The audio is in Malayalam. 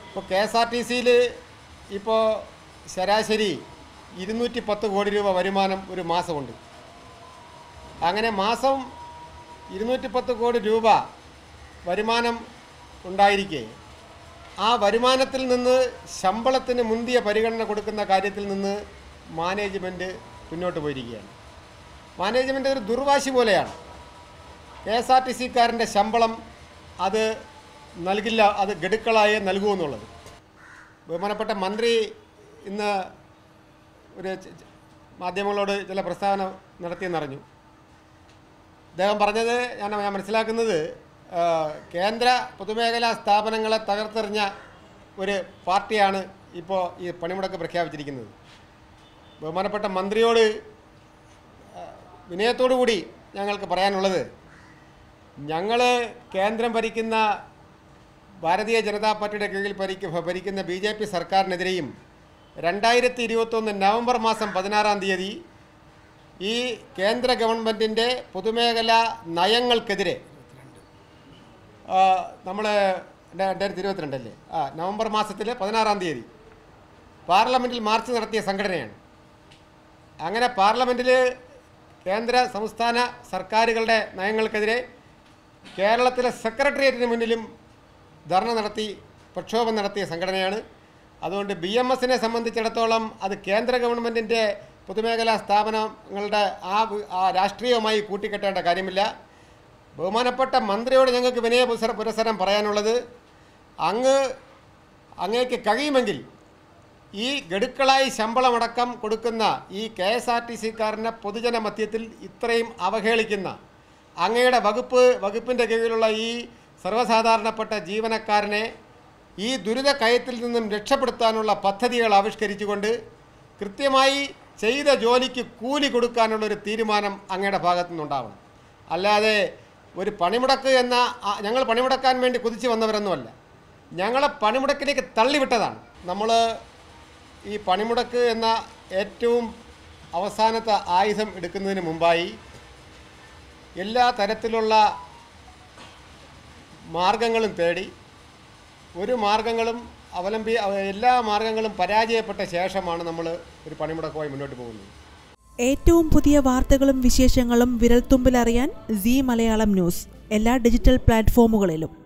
ഇപ്പോൾ കെ എസ് ആർ ടി സിയിൽ ഇപ്പോൾ ശരാശരി ഇരുന്നൂറ്റി പത്ത് കോടി രൂപ വരുമാനം ഒരു മാസമുണ്ട് അങ്ങനെ മാസം ഇരുന്നൂറ്റി പത്ത് കോടി രൂപ വരുമാനം ഉണ്ടായിരിക്കെ ആ വരുമാനത്തിൽ നിന്ന് ശമ്പളത്തിന് മുന്തിയ പരിഗണന കൊടുക്കുന്ന കാര്യത്തിൽ നിന്ന് മാനേജ്മെൻറ്റ് മുന്നോട്ട് പോയിരിക്കുകയാണ് മാനേജ്മെൻ്റ് ഒരു ദുർവാശി പോലെയാണ് കെ എസ് ആർ ടി സിക്കാരൻ്റെ ശമ്പളം അത് നൽകില്ല അത് ഗഡുക്കളായേ നൽകൂ എന്നുള്ളത് ബഹുമാനപ്പെട്ട മന്ത്രി ഇന്ന് ഒരു ച- ച- മാധ്യമങ്ങളോട് ചില പ്രസ്താവന നടത്തിയെന്നറിഞ്ഞു അദ്ദേഹം പറഞ്ഞത് ഞാൻ ഞാൻ മനസ്സിലാക്കുന്നത് ആ, കേന്ദ്ര പൊതുമേഖലാ സ്ഥാപനങ്ങളെ തകർത്തെറിഞ്ഞ ഒരു പാർട്ടിയാണ് ഇപ്പോൾ ഈ പണിമുടക്ക് പ്രഖ്യാപിച്ചിരിക്കുന്നത് ബഹുമാനപ്പെട്ട മന്ത്രിയോട് ആ, വിനയത്തോടു കൂടി ഞങ്ങൾക്ക് പറയാനുള്ളത് ഞങ്ങൾ കേന്ദ്രം ഭരിക്കുന്ന ഭാരതീയ ജനതാ പാർട്ടിയുടെ കീഴിൽ ഭരിക്ക ഭരിക്കുന്ന ബി ജെ പി സർക്കാരിനെതിരെയും രണ്ടായിരത്തി ഇരുപത്തൊന്ന് നവംബർ മാസം പതിനാറാം തീയതി ഈ കേന്ദ്ര ഗവൺമെൻറ്റിൻ്റെ പൊതുമേഖലാ നയങ്ങൾക്കെതിരെ നമ്മൾ രണ്ടായിരത്തി ഇരുപത്തിരണ്ടല്ലേ ആ നവംബർ മാസത്തിൽ പതിനാറാം തീയതി പാർലമെൻറ്റിൽ മാർച്ച് നടത്തിയ സംഘടനയാണ് അങ്ങനെ പാർലമെൻറ്റിൽ കേന്ദ്ര സംസ്ഥാന സർക്കാരുകളുടെ നയങ്ങൾക്കെതിരെ കേരളത്തിലെ സെക്രട്ടേറിയറ്റിന് മുന്നിലും ധർണ നടത്തി പ്രക്ഷോഭം നടത്തിയ സംഘടനയാണ് അതുകൊണ്ട് ബി എം എസിനെ സംബന്ധിച്ചിടത്തോളം അത് കേന്ദ്ര ഗവൺമെൻറ്റിൻ്റെ പൊതുമേഖലാ സ്ഥാപനങ്ങളുടെ ആ വി- ആ രാഷ്ട്രീയവുമായി കൂട്ടിക്കെട്ടേണ്ട കാര്യമില്ല ബഹുമാനപ്പെട്ട മന്ത്രിയോട് ഞങ്ങൾക്ക് വിനയ പുരസ- പുരസരം പറയാനുള്ളത് അങ്ങ് അങ്ങേക്ക് കഴിയുമെങ്കിൽ ഈ ഗഡുക്കളായി ശമ്പളമടക്കം കൊടുക്കുന്ന ഈ കെ എസ് ആർ ടി സിക്കാരനെ പൊതുജന മധ്യത്തിൽ ഇത്രയും അവഹേളിക്കുന്ന അങ്ങയുടെ വകുപ്പ് വകുപ്പിൻ്റെ കീഴിലുള്ള ഈ സർവ്വസാധാരണപ്പെട്ട ജീവനക്കാരനെ ഈ ദുരിത കയത്തിൽ നിന്നും രക്ഷപ്പെടുത്താനുള്ള പദ്ധതികൾ ആവിഷ്കരിച്ചുകൊണ്ട് കൃത്യമായി ചെയ്ത ജോലിക്ക് കൂലി കൊടുക്കാനുള്ളൊരു തീരുമാനം അങ്ങയുടെ ഭാഗത്തു നിന്നുണ്ടാവണം അല്ലാതെ ഒരു പണിമുടക്ക് എന്ന ആ- ഞങ്ങൾ പണിമുടക്കാൻ വേണ്ടി കുതിച്ചു വന്നവരൊന്നുമല്ല ഞങ്ങളെ പണിമുടക്കിലേക്ക് തള്ളിവിട്ടതാണ് നമ്മൾ ഈ പണിമുടക്ക് എന്ന ഏറ്റവും അവസാനത്തെ ആയുധം എടുക്കുന്നതിന് മുമ്പായി എല്ലാ തരത്തിലുള്ള മാർഗങ്ങളും തേടി ഒരു മാർഗങ്ങളും അവലംബി അവ- എല്ലാ മാർഗങ്ങളും പരാജയപ്പെട്ട ശേഷമാണ് നമ്മൾ ഒരു പണിമുടക്കുമായി മുന്നോട്ട് പോകുന്നത് ഏറ്റവും പുതിയ വാർത്തകളും വിശേഷങ്ങളും വിരൽത്തുമ്പിലറിയാൻ സി മലയാളം ന്യൂസ് എല്ലാ ഡിജിറ്റൽ പ്ലാറ്റ്ഫോമുകളിലും